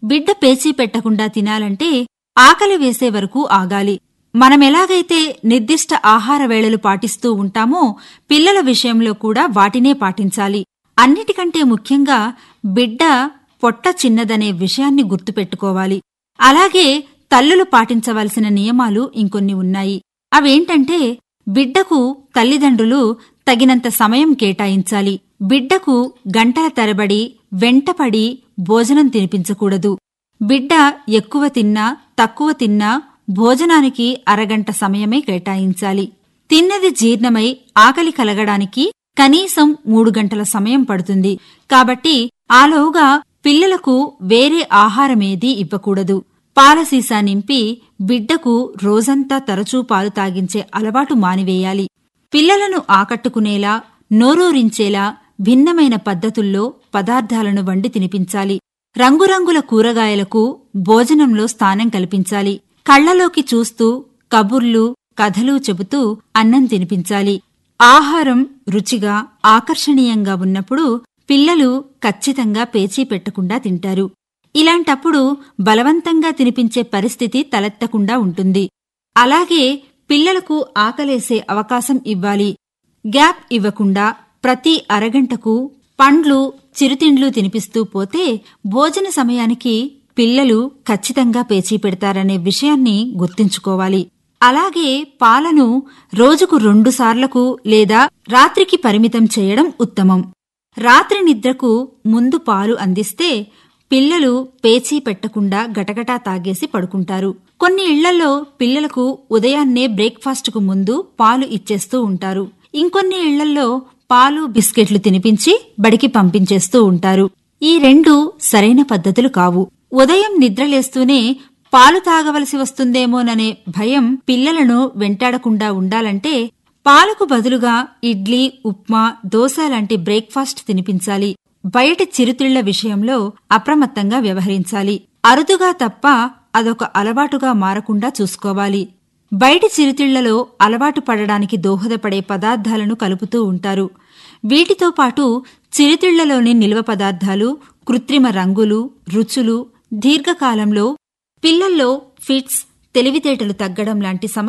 బిడ్డ పేచీ పెట్టకుండా తినాలంటే ఆకలి వేసే వరకు ఆగాలి మనమెలాగైతే నిర్దిష్ట ఆహార వేళలు పాటిస్తూ ఉంటామో పిల్లల విషయంలో కూడా వాటినే పాటించాలి అన్నిటికంటే ముఖ్యంగా బిడ్డ పొట్ట చిన్నదనే విషయాన్ని గుర్తుపెట్టుకోవాలి అలాగే తల్లులు పాటించవలసిన నియమాలు ఇంకొన్ని ఉన్నాయి అవేంటంటే బిడ్డకు తల్లిదండ్రులు తగినంత సమయం కేటాయించాలి బిడ్డకు గంటల తరబడి వెంటపడి భోజనం తినిపించకూడదు బిడ్డ ఎక్కువ తిన్నా తక్కువ తిన్నా భోజనానికి అరగంట సమయమే కేటాయించాలి తిన్నది జీర్ణమై ఆకలి కలగడానికి కనీసం మూడు గంటల సమయం పడుతుంది కాబట్టి ఆలోగా పిల్లలకు వేరే ఆహారమేదీ ఇవ్వకూడదు పాలసీసా నింపి బిడ్డకు రోజంతా తరచూ పాలు తాగించే అలవాటు మానివేయాలి పిల్లలను ఆకట్టుకునేలా నోరూరించేలా భిన్నమైన పద్ధతుల్లో పదార్థాలను వండి తినిపించాలి రంగురంగుల కూరగాయలకు భోజనంలో స్థానం కల్పించాలి కళ్లలోకి చూస్తూ కబుర్లు కథలు చెబుతూ అన్నం తినిపించాలి ఆహారం రుచిగా ఆకర్షణీయంగా ఉన్నప్పుడు పిల్లలు ఖచ్చితంగా పేచీ పెట్టకుండా తింటారు ఇలాంటప్పుడు బలవంతంగా తినిపించే పరిస్థితి తలెత్తకుండా ఉంటుంది అలాగే పిల్లలకు ఆకలేసే అవకాశం ఇవ్వాలి గ్యాప్ ఇవ్వకుండా ప్రతి అరగంటకు పండ్లు చిరుతిండ్లు తినిపిస్తూ పోతే భోజన సమయానికి పిల్లలు ఖచ్చితంగా పేచీ పెడతారనే విషయాన్ని గుర్తుంచుకోవాలి అలాగే పాలను రోజుకు రెండుసార్లకు లేదా రాత్రికి పరిమితం చేయడం ఉత్తమం రాత్రి నిద్రకు ముందు పాలు అందిస్తే పిల్లలు పేచీ పెట్టకుండా గటగటా తాగేసి పడుకుంటారు కొన్ని ఇళ్లలో పిల్లలకు ఉదయాన్నే బ్రేక్ఫాస్ట్కు ముందు పాలు ఇచ్చేస్తూ ఉంటారు ఇంకొన్ని ఇళ్లల్లో పాలు బిస్కెట్లు తినిపించి బడికి పంపించేస్తూ ఉంటారు ఈ రెండు సరైన పద్ధతులు కావు ఉదయం నిద్రలేస్తూనే పాలు తాగవలసి వస్తుందేమోననే భయం పిల్లలను వెంటాడకుండా ఉండాలంటే పాలకు బదులుగా ఇడ్లీ ఉప్మా దోశ లాంటి బ్రేక్ఫాస్ట్ తినిపించాలి బయటి చిరుతిళ్ల విషయంలో అప్రమత్తంగా వ్యవహరించాలి అరుదుగా తప్ప అదొక అలవాటుగా మారకుండా చూసుకోవాలి బయటి చిరుతిళ్లలో అలవాటు పడడానికి దోహదపడే పదార్థాలను కలుపుతూ ఉంటారు వీటితో పాటు చిరుతిళ్లలోని నిల్వ పదార్థాలు కృత్రిమ రంగులు రుచులు దీర్ఘకాలంలో పిల్లల్లో ఫిట్స్ తెలివితేటలు తగ్గడం లాంటి సమస్యలు